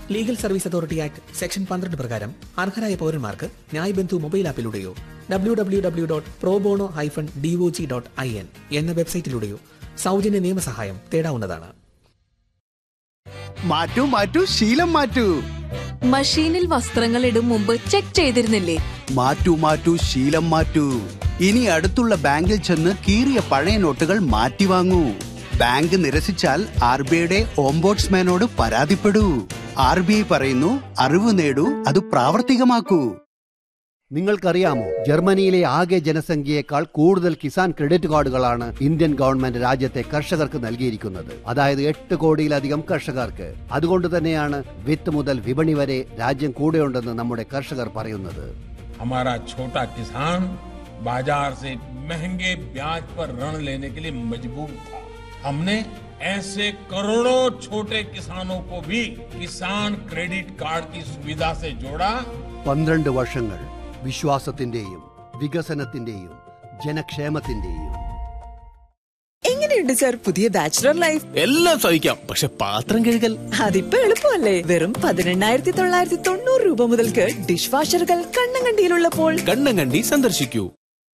legal service authority act section പന്ത്രണ്ട് പ്രകാരം അർഹരായ പൗരന്മാർക്ക് ന്യായ് ബന്ധു മൊബൈൽ ആപ്പിലൂടെയോ W W W dot pro bono hyphen DOJ dot I N എന്ന വെബ്സൈറ്റിലൂടെയോ സൗജന്യ നിയമസഹായം തേടാവുന്നതാണ് മാറ്റൂ മാറ്റൂ ശീലം മാറ്റൂ മഷീനിൽ വസ്ത്രങ്ങൾ ഇടും മുമ്പ് ചെക്ക് ചെയ്തിരുന്നില്ലേ മാറ്റൂ മാറ്റൂ ശീലം മാറ്റൂ ഇനി അടുത്തുള്ള ബാങ്കിൽ ചെന്ന് കീറിയ പഴയ നോട്ടുകൾ മാറ്റി വാങ്ങൂ ബാങ്ക് നിരസിച്ചാൽ ആർ ബി ഐയുടെ ഓംബോട്സ്മാനോട് പരാതിപ്പെടൂ ആർ ബി ഐ പറയുന്നു അറിവ് നേടൂ അത് പ്രാവർത്തികമാക്കൂ നിങ്ങൾക്കറിയാമോ ജർമ്മനിയിലെ ആകെ ജനസംഖ്യയേക്കാൾ കൂടുതൽ കിസാൻ ക്രെഡിറ്റ് കാർഡുകളാണ് ഇന്ത്യൻ ഗവൺമെന്റ് രാജ്യത്തെ കർഷകർക്ക് നൽകിയിരിക്കുന്നത് അതായത് എട്ട് കോടിയിലധികം കർഷകർക്ക് അതുകൊണ്ട് തന്നെയാണ് വിത്ത് മുതൽ വിപണി വരെ രാജ്യം കൂടെയുണ്ടെന്ന് നമ്മുടെ കർഷകർ പറയുന്നത് हमारा छोटा किसान बाजार से महंगे ब्याज पर ऋण लेने के लिए मजबूर था हमने ऐसे करोड़ों छोटे किसानों को भी किसान क्रेडिट कार्ड की सुविधा से जोड़ा പന്ത്രണ്ട് വർഷങ്ങൾ വിശ്വാസത്തിന്റെയും വികസനത്തിന്റെയും ജനക്ഷേമത്തിന്റെയും എങ്ങനെയുണ്ട് സാർ പുതിയ ബാച്ചുലർ ലൈഫ് എല്ലാം സഹിക്കാം പക്ഷെ പാത്രം കഴുകൽ അതിപ്പോ എളുപ്പമല്ലേ വെറും പതിനെണ്ണായിരത്തി തൊള്ളായിരത്തി തൊണ്ണൂറ് രൂപ മുതൽക്ക് ഡിഷ് വാഷറുകൾ കണ്ണം കണ്ടിയിലുള്ളപ്പോൾ കണ്ണം കണ്ടി സന്ദർശിക്കൂ